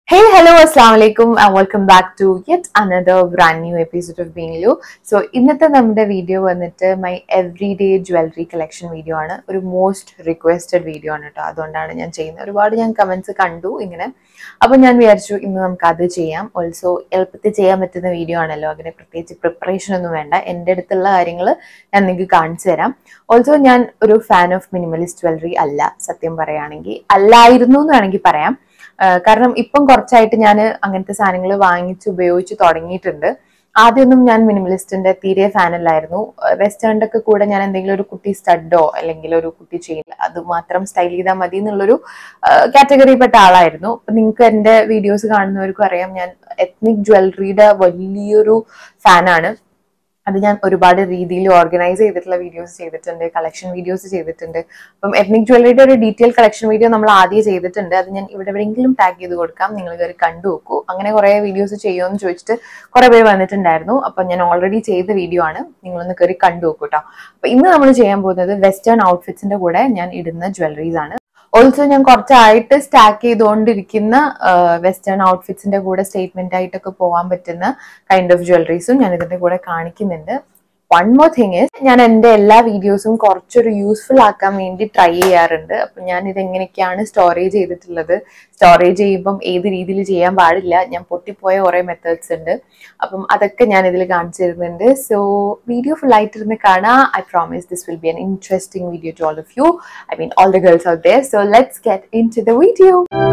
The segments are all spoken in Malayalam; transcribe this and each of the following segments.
Hey, hello, assalamu alaikum, and welcome back to yet another brand new episode of Being Lu. So, ഇന്നത്തെ നമ്മുടെ വീഡിയോ വന്നിട്ട് my every day jewellery collection video ആണ് ഒരു മോസ്റ്റ് റിക്വസ്റ്റഡ് വീഡിയോ ആണ് കേട്ടോ അതുകൊണ്ടാണ് ഞാൻ ചെയ്യുന്നത് ഒരുപാട് ഞാൻ കമന്റ്സ് കണ്ടു ഇങ്ങനെ അപ്പൊ ഞാൻ വിചാരിച്ചു ഇന്ന് നമുക്ക് അത് ചെയ്യാം ഓൾസോ എളുപ്പത്തിൽ ചെയ്യാൻ പറ്റുന്ന വീഡിയോ ആണല്ലോ അങ്ങനെ പ്രത്യേകിച്ച് പ്രിപ്പറേഷൻ ഒന്നും വേണ്ട എൻ്റെ അടുത്തുള്ള കാര്യങ്ങൾ ഞാൻ നിങ്ങൾക്ക് കാണിച്ചു തരാം ഓൾസോ ഞാൻ ഒരു ഫാൻ ഓഫ് മിനിമലിസ്റ്റ് ജ്വല്ലറി അല്ല സത്യം പറയുകയാണെങ്കിൽ അല്ലായിരുന്നു എന്ന് വേണമെങ്കിൽ പറയാം ആഹ് കാരണം ഇപ്പം കുറച്ചായിട്ട് ഞാൻ അങ്ങനത്തെ സാധനങ്ങൾ വാങ്ങിച്ച് ഉപയോഗിച്ച് തുടങ്ങിയിട്ടുണ്ട് ആദ്യമൊന്നും ഞാൻ മിനിമലിസ്റ്റിന്റെ തീരെ ഫാൻ അല്ലായിരുന്നു വെസ്റ്റേണിന്റെ ഒക്കെ കൂടെ ഞാൻ എന്തെങ്കിലും ഒരു കുട്ടി സ്റ്റഡോ അല്ലെങ്കിൽ ഒരു കുട്ടി ചെയിൻ അത് മാത്രം സ്റ്റൈൽ ചെയ്താൽ മതി എന്നുള്ളൊരു കാറ്റഗറിയിൽപ്പെട്ട ആളായിരുന്നു അപ്പൊ നിങ്ങൾക്ക് എന്റെ വീഡിയോസ് കാണുന്നവർക്കും അറിയാം ഞാൻ എത്നിക് ജ്വല്ലറിയുടെ വലിയൊരു ഫാനാണ് അത് ഞാൻ ഒരുപാട് രീതിയിൽ ഓർഗനൈസ് ചെയ്തിട്ടുള്ള വീഡിയോസ് ചെയ്തിട്ടുണ്ട് കളക്ഷൻ വീഡിയോസ് ചെയ്തിട്ടുണ്ട് അപ്പം എത്നിക് ജ്വല്ലറിയുടെ ഒരു ഡീറ്റെയിൽ കളക്ഷൻ വീഡിയോ നമ്മൾ ആദ്യം ചെയ്തിട്ടുണ്ട് അത് ഞാൻ ഇവിടെ എവിടെയെങ്കിലും ടാഗ് ചെയ്ത് കൊടുക്കാം നിങ്ങൾ കയറി കണ്ടു നോക്കൂ അങ്ങനെ കുറെ വീഡിയോസ് ചെയ്യുമെന്ന് ചോദിച്ചിട്ട് കുറെ പേര് വന്നിട്ടുണ്ടായിരുന്നു അപ്പൊ ഞാൻ ഓൾറെഡി ചെയ്ത വീഡിയോ ആണ് നിങ്ങളൊന്ന് കയറി കണ്ടു നോക്കൂ കേട്ടോ അപ്പൊ ഇന്ന് നമ്മൾ ചെയ്യാൻ പോകുന്നത് വെസ്റ്റേൺ ഔട്ട്ഫിറ്റ്സിന്റെ കൂടെ ഞാൻ ഇടുന്ന ജ്വല്ലറീസ് ആണ് ഓൾസോ ഞാൻ കുറച്ചായിട്ട് സ്റ്റാക്ക് ചെയ്തുകൊണ്ടിരിക്കുന്ന വെസ്റ്റേൺ ഔട്ട്ഫിറ്റ്സിന്റെ കൂടെ സ്റ്റേറ്റ്മെന്റ് ആയിട്ടൊക്കെ പോകാൻ പറ്റുന്ന കൈൻഡ് ഓഫ് ജ്വല്ലറീസും ഞാൻ ഇതിന്റെ കൂടെ കാണിക്കുന്നുണ്ട് വൺ മോർ തിങ് ഇസ് ഞാൻ എൻ്റെ എല്ലാ വീഡിയോസും കുറച്ചൊരു യൂസ്ഫുൾ ആക്കാൻ വേണ്ടി ട്രൈ ചെയ്യാറുണ്ട് അപ്പം ഞാൻ ഇത് എങ്ങനെയൊക്കെയാണ് സ്റ്റോറേജ് ചെയ്തിട്ടുള്ളത് സ്റ്റോറേജ് ചെയ്യുമ്പം ഏത് രീതിയിൽ ചെയ്യാൻ പാടില്ല ഞാൻ പൊട്ടിപ്പോയ കുറേ മെത്തേഡ്സ് ഉണ്ട് അപ്പം അതൊക്കെ ഞാൻ ഇതിൽ കാണിച്ചു തരുന്നുണ്ട് സോ വീഡിയോ ഫുൾ ആയിട്ടിരുന്ന് കാണാം I promise this will be an interesting video to all of you I mean all the girls out there so let's get into the video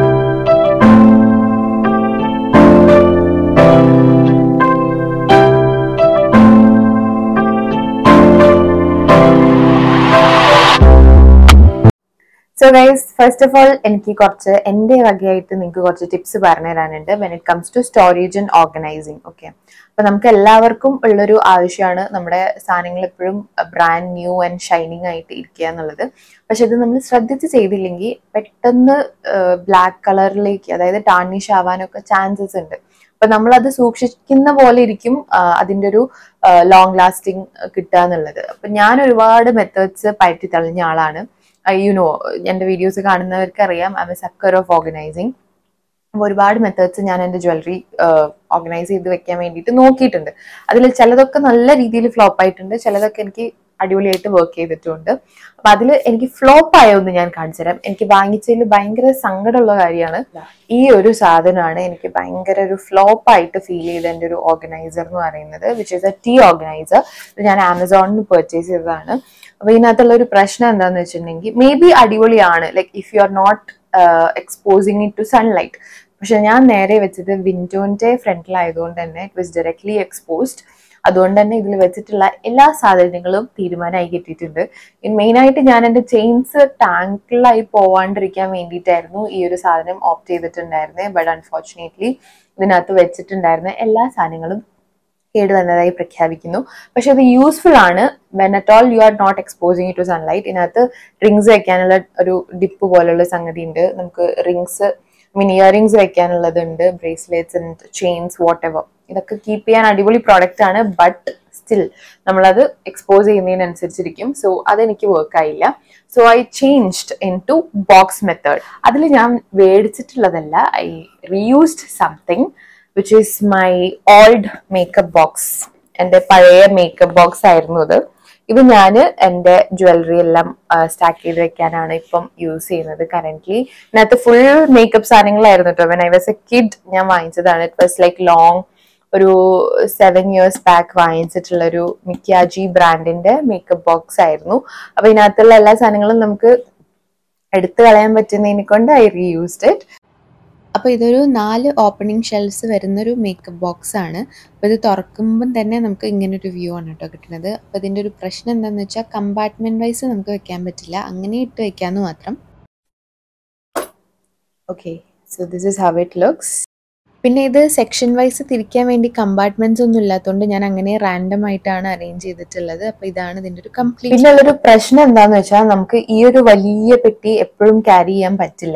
so guys first of all എനിക്ക് കുറച്ച് എൻ്റെ വകയായിട്ട് നിങ്ങൾക്ക് കുറച്ച് ടിപ്സ് പറഞ്ഞു തരാനുണ്ട് when it comes to storage and organizing okay അപ്പൊ നമുക്ക് എല്ലാവർക്കും ഉള്ളൊരു ആവശ്യമാണ് നമ്മുടെ സാധനങ്ങൾ എപ്പോഴും ബ്രാൻഡ് ന്യൂ ആൻഡ് ഷൈനിങ് ആയിട്ട് ഇരിക്കുക എന്നുള്ളത് പക്ഷെ ഇത് നമ്മൾ ശ്രദ്ധിച്ച് ചെയ്തില്ലെങ്കിൽ പെട്ടെന്ന് ബ്ലാക്ക് കളറിലേക്ക് അതായത് ടാർണിഷ് ആവാനൊക്കെ ചാൻസസ് ഉണ്ട് അപ്പൊ നമ്മളത് സൂക്ഷിക്കുന്ന പോലെ ഇരിക്കും ആ, അതിന്റെ ഒരു ലോങ് ലാസ്റ്റിംഗ് കിട്ടുക എന്നുള്ളത് അപ്പൊ ഞാൻ ഒരുപാട് മെത്തേഡ്സ് പയറ്റി തെളിഞ്ഞ ആളാണ് യു നോ എൻ്റെ വീഡിയോസ് കാണുന്നവർക്ക് അറിയാം I a sucker of organizing അപ്പോൾ ഒരുപാട് മെത്തേഡ്സ് ഞാൻ എൻ്റെ ജ്വല്ലറി ഓർഗനൈസ് ചെയ്ത് വെക്കാൻ വേണ്ടിയിട്ട് നോക്കിയിട്ടുണ്ട് അതിൽ ചിലതൊക്കെ നല്ല രീതിയിൽ ഫ്ലോപ്പ് ആയിട്ടുണ്ട് ചിലതൊക്കെ എനിക്ക് അടിപൊളിയായിട്ട് വർക്ക് ചെയ്തിട്ടുണ്ട് അപ്പൊ അതിൽ എനിക്ക് ഫ്ലോപ്പ് ആയൊന്ന് ഞാൻ കാണിച്ചു തരാം എനിക്ക് വാങ്ങിച്ചതിൽ ഭയങ്കര സങ്കടമുള്ള കാര്യമാണ് ഈ ഒരു സാധനമാണ് എനിക്ക് ഭയങ്കര ഒരു ഫ്ലോപ്പ് ആയിട്ട് ഫീൽ ചെയ്ത എൻ്റെ ഒരു ഓർഗനൈസർ എന്ന് പറയുന്നത് which is a tea organizer ഞാൻ ആമസോണിൽ നിന്ന് പർച്ചേസ് ചെയ്തതാണ് അപ്പൊ ഇതിനകത്തുള്ള ഒരു പ്രശ്നം എന്താന്ന് വെച്ചിട്ടുണ്ടെങ്കിൽ മേ ബി അടിപൊളിയാണ് like if you are not exposing it to sunlight പക്ഷെ ഞാൻ നേരെ വെച്ചത് വിൻഡോന്റെ ഫ്രണ്ടിലായതുകൊണ്ട് തന്നെ ഇറ്റ് വാസ് ഡയറക്ട്ലി എക്സ്പോസ്ഡ് അതുകൊണ്ട് തന്നെ ഇതിൽ വെച്ചിട്ടുള്ള എല്ലാ സാധനങ്ങളും തീരുമാനമായി കിട്ടിയിട്ടുണ്ട് മെയിൻ ആയിട്ട് ഞാൻ എൻ്റെ ചെയിൻസ് ടാങ്കിലായി പോവാണ്ടിരിക്കാൻ വേണ്ടിയിട്ടായിരുന്നു ഈ ഒരു സാധനം ഓപ്റ്റ് ചെയ്തിട്ടുണ്ടായിരുന്നത് ബട്ട് അൺഫോർച്ചുനേറ്റ്ലി ഇതിനകത്ത് വെച്ചിട്ടുണ്ടായിരുന്ന എല്ലാ സാധനങ്ങളും കേടുവന്നതായി പ്രഖ്യാപിക്കുന്നു പക്ഷെ അത് യൂസ്ഫുൾ ആണ് when at all you are not exposing to sunlight ഇതിനകത്ത് റിങ്സ് വെക്കാനുള്ള ഒരു ഡിപ്പ് പോലുള്ള സംഗതി ഉണ്ട് നമുക്ക് റിങ്സ് മീൻ ഇയർ റിങ്സ് വെക്കാനുള്ളതുണ്ട് bracelets and chains whatever ഇതൊക്കെ കീപ്പ് ചെയ്യാൻ അടിപൊളി പ്രോഡക്റ്റ് ആണ് ബട്ട് സ്റ്റിൽ നമ്മളത് എക്സ്പോസ് ചെയ്യുന്നതിനനുസരിച്ചിരിക്കും സോ അതെനിക്ക് വർക്ക് ആയില്ല so I changed into box method അതിൽ ഞാൻ മേടിച്ചിട്ടുള്ളതല്ല I reused something which is my old makeup box എൻ്റെ പഴയ മേക്കപ്പ് ബോക്സ് ആയിരുന്നു ഇത് ഇത് ഞാൻ എൻ്റെ ജ്വല്ലറി എല്ലാം സ്റ്റാക്ക് ചെയ്ത് വെക്കാനാണ് ഇപ്പം യൂസ് ചെയ്യുന്നത് കറന്റ്ലി ഇതിനകത്ത് ഫുൾ മേക്കപ്പ് സാധനങ്ങളായിരുന്നു കേട്ടോ when I was a kid ഞാൻ വാങ്ങിച്ചതാണ് ഇറ്റ് വാസ് ലൈക്ക് ലോങ് ഒരു സെവൻ ഇയേഴ്സ് ബാക്ക് വാങ്ങിച്ചിട്ടുള്ള ഒരു മിക്യാജി ബ്രാൻഡിന്റെ മേക്കപ്പ് ബോക്സ് ആയിരുന്നു അപ്പൊ ഇതിനകത്തുള്ള എല്ലാ സാധനങ്ങളും നമുക്ക് എടുത്തു കളയാൻ പറ്റുന്നതിനെ കൊണ്ട് ഐ റീയൂസ്ഡ് ഇറ്റ് അപ്പോൾ ഇതൊരു നാല് ഓപ്പണിംഗ് ഷെൽസ് വരുന്നൊരു മേക്കപ്പ് ബോക്സ് ആണ് അപ്പോൾ ഇത് തുറക്കുമ്പം തന്നെ നമുക്ക് ഇങ്ങനൊരു വ്യൂ ആണ് കേട്ടോ കിട്ടുന്നത് അപ്പോൾ ഇതിൻ്റെ ഒരു പ്രശ്നം എന്താണെന്ന് വെച്ചാൽ കമ്പാർട്ട്മെൻറ്റ് വൈസ് നമുക്ക് വെക്കാൻ പറ്റില്ല അങ്ങനെ ഇട്ട് വെക്കാമെന്ന് മാത്രം okay so this is how it looks പിന്നെ ഇത് സെക്ഷൻ വൈസ് തിരിക്കാൻ വേണ്ടി കമ്പാർട്ട്മെന്റ്സ് ഒന്നും ഇല്ലാത്തതുകൊണ്ട് ഞാൻ അങ്ങനെ റാൻഡം ആയിട്ടാണ് അറേഞ്ച് ചെയ്തിട്ടുള്ളത് അപ്പോൾ ഇതാണ് ഇതിൻ്റെ ഒരു കംപ്ലീറ്റ് പിന്നെ ഉള്ളൊരു പ്രശ്നം എന്താന്ന് വെച്ചാൽ നമുക്ക് ഈ ഒരു വലിയ പെട്ടി എപ്പോഴും ക്യാരി ചെയ്യാൻ പറ്റില്ല ലൈക്ക്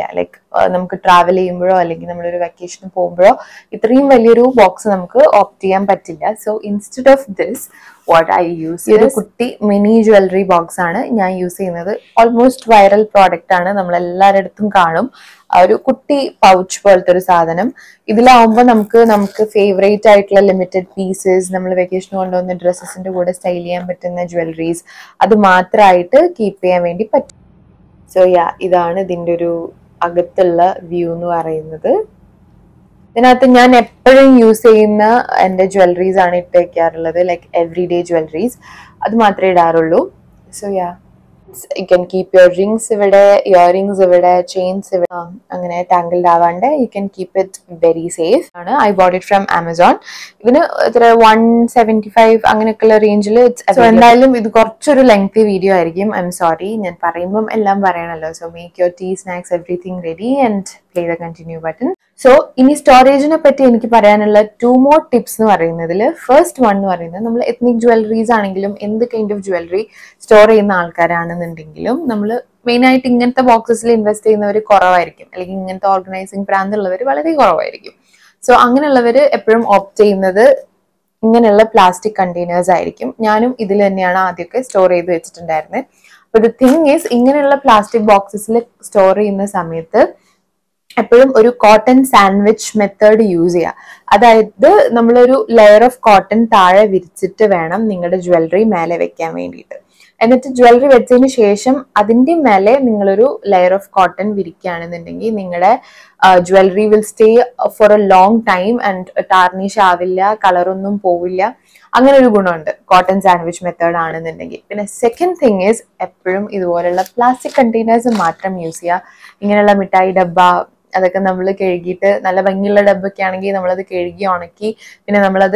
ആ, നമുക്ക് ട്രാവൽ ചെയ്യുമ്പോഴോ അല്ലെങ്കിൽ നമ്മളൊരു വെക്കേഷന് പോകുമ്പോഴോ ഇത്രയും വലിയൊരു ബോക്സ് നമുക്ക് ഓപ്റ്റ് ചെയ്യാൻ പറ്റില്ല so instead of this what I use ഒരു കുട്ടി മിനി ജ്വല്ലറി ബോക്സ് ആണ് ഞാൻ യൂസ് ചെയ്യുന്നത് ഓൾമോസ്റ്റ് വൈറൽ പ്രോഡക്റ്റ് ആണ് നമ്മൾ എല്ലാവരുടെ അടുത്തും കാണും ആ ഒരു കുട്ടി പൗച്ച് പോലത്തെ ഒരു സാധനം ഇതിലാവുമ്പോൾ നമുക്ക് നമുക്ക് ഫേവറേറ്റ് ആയിട്ടുള്ള ലിമിറ്റഡ് പീസസ് നമ്മൾ വെക്കേഷൻ കൊണ്ടുവന്ന ഡ്രസ്സസിന്റെ കൂടെ സ്റ്റൈൽ ചെയ്യാൻ പറ്റുന്ന ജ്വല്ലറീസ് അത് മാത്രമായിട്ട് കീപ്പ് ചെയ്യാൻ വേണ്ടി പറ്റും സോ യാ ഇതാണ് ഇതിന്റെ ഒരു അകത്തുള്ള വ്യൂ എന്ന് പറയുന്നത് ഇതിനകത്ത് ഞാൻ എപ്പോഴും യൂസ് ചെയ്യുന്ന എൻ്റെ ജ്വല്ലറീസ് ആണ് ഇട്ട് വെക്കാറുള്ളത് ലൈക്ക് എവറി ഡേ ജ്വല്ലറീസ് അത് മാത്രമേ ഇടാറുള്ളൂ so yeah you can keep your rings ഇവിടെ ഇയറിങ്സ് ഇവിടെ ചെയിൻസ് ഇവിടെ ആ, അങ്ങനെ ടാങ്കിൾഡ് ആവാണ്ട് you can keep it very safe ആണ് I bought it from Amazon ഇതിന് ഇത്ര വൺ സെവൻറ്റി ഫൈവ് അങ്ങനെയൊക്കെയുള്ള റേഞ്ചിൽ സോ എന്തായാലും ഇത് കുറച്ചൊരു ലെങ്തി വീഡിയോ ആയിരിക്കും ഐ എം സോറി ഞാൻ പറയുമ്പം എല്ലാം പറയണല്ലോ so make your tea snacks everything ready and play the continue button so ഇനി സ്റ്റോറേജിനെ പറ്റി എനിക്ക് പറയാനുള്ള ടു മോർ ടിപ്സ് എന്ന് പറയുന്നതിൽ ഫസ്റ്റ് വൺ എന്ന് പറയുന്നത് നമ്മൾ എത്നിക് ജ്വല്ലറീസ് ആണെങ്കിലും എന്ത് കൈൻഡ് ഓഫ് ജ്വല്ലറി സ്റ്റോർ ചെയ്യുന്ന ആൾക്കാരാണെന്നുണ്ടെങ്കിലും നമ്മൾ മെയിൻ ആയിട്ട് ഇങ്ങനത്തെ ബോക്സസിൽ ഇൻവെസ്റ്റ് ചെയ്യുന്നവർ കുറവായിരിക്കും അല്ലെങ്കിൽ ഇങ്ങനത്തെ ഓർഗനൈസിങ് പ്രാന്തുള്ളവർ വളരെ കുറവായിരിക്കും സോ അങ്ങനെയുള്ളവർ എപ്പോഴും ഓപ്റ്റ് ചെയ്യുന്നത് ഇങ്ങനെയുള്ള പ്ലാസ്റ്റിക് കണ്ടെയ്നേഴ്സ് ആയിരിക്കും ഞാനും ഇതിൽ തന്നെയാണ് ആദ്യമൊക്കെ സ്റ്റോർ ചെയ്ത് വെച്ചിട്ടുണ്ടായിരുന്നത് അപ്പൊ ദ തിങ് ഈസ് ഇങ്ങനെയുള്ള പ്ലാസ്റ്റിക് ബോക്സസിൽ സ്റ്റോർ ചെയ്യുന്ന സമയത്ത് എപ്പോഴും ഒരു കോട്ടൺ സാൻഡ്വിച്ച് മെത്തേഡ് യൂസ് ചെയ്യുക അതായത് നമ്മളൊരു ലെയർ ഓഫ് കോട്ടൺ താഴെ വിരിച്ചിട്ട് വേണം നിങ്ങളുടെ ജ്വല്ലറി മേലെ വെക്കാൻ വേണ്ടിയിട്ട് എന്നിട്ട് ജ്വല്ലറി വെച്ചതിന് ശേഷം അതിന്റെ മേലെ നിങ്ങളൊരു ലെയർ ഓഫ് കോട്ടൺ വിരിക്കുകയാണെന്നുണ്ടെങ്കിൽ നിങ്ങളുടെ jewellery will stay for a long time and tarnish ആവില്ല കളറൊന്നും പോവില്ല അങ്ങനെ ഒരു ഗുണമുണ്ട് കോട്ടൺ സാൻഡ്വിച്ച് മെത്തേഡ് ആണെന്നുണ്ടെങ്കിൽ പിന്നെ സെക്കൻഡ് തിങ് ഈസ് എപ്പോഴും ഇതുപോലുള്ള പ്ലാസ്റ്റിക് കണ്ടെയ്നേഴ്സ് മാത്രം യൂസ് ചെയ്യുക ഇങ്ങനെയുള്ള മിഠായി ഡബ്ബ അതൊക്കെ നമ്മൾ കഴുകിയിട്ട് നല്ല ഭംഗിയുള്ള ഡബ്ബൊക്കെ ആണെങ്കിൽ നമ്മളത് കഴുകി ഉണക്കി പിന്നെ നമ്മളത്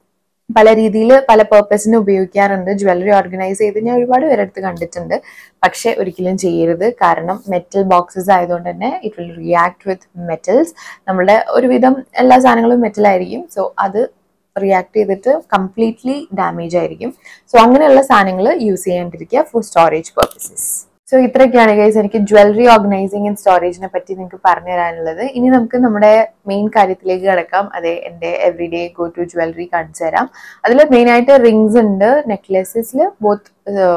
പല രീതിയിൽ പല പേർപ്പസിന് ഉപയോഗിക്കാറുണ്ട് ജ്വല്ലറി ഓർഗനൈസ് ചെയ്ത് ഞാൻ ഒരുപാട് പേരെടുത്ത് കണ്ടിട്ടുണ്ട് പക്ഷെ ഒരിക്കലും ചെയ്യരുത് കാരണം മെറ്റൽ ബോക്സസ് ആയതുകൊണ്ട് തന്നെ it will react with metals നമ്മുടെ ഒരുവിധം എല്ലാ സാധനങ്ങളും മെറ്റൽ ആയിരിക്കും സോ അത് റിയാക്ട് ചെയ്തിട്ട് കംപ്ലീറ്റ്ലി ഡാമേജ് ആയിരിക്കും സോ അങ്ങനെയുള്ള സാധനങ്ങൾ യൂസ് ചെയ്യാണ്ടിരിക്കുക ഫോർ സ്റ്റോറേജ് പർപ്പസസ് സോ ഇത്രയൊക്കെയാണ് ഗൈസ് എനിക്ക് ജ്വല്ലറി ഓർഗനൈസിങ് ആൻഡ് സ്റ്റോറേജിനെ പറ്റി നിങ്ങൾക്ക് പറഞ്ഞു തരാനുള്ളത് ഇനി നമുക്ക് നമ്മുടെ മെയിൻ കാര്യത്തിലേക്ക് കിടക്കാം അതെ എൻ്റെ every day go to jewellery കാണിച്ചു തരാം അതിൽ മെയിൻ ആയിട്ട് റിങ്സ് ഉണ്ട് നെക്ലെസസിൽ both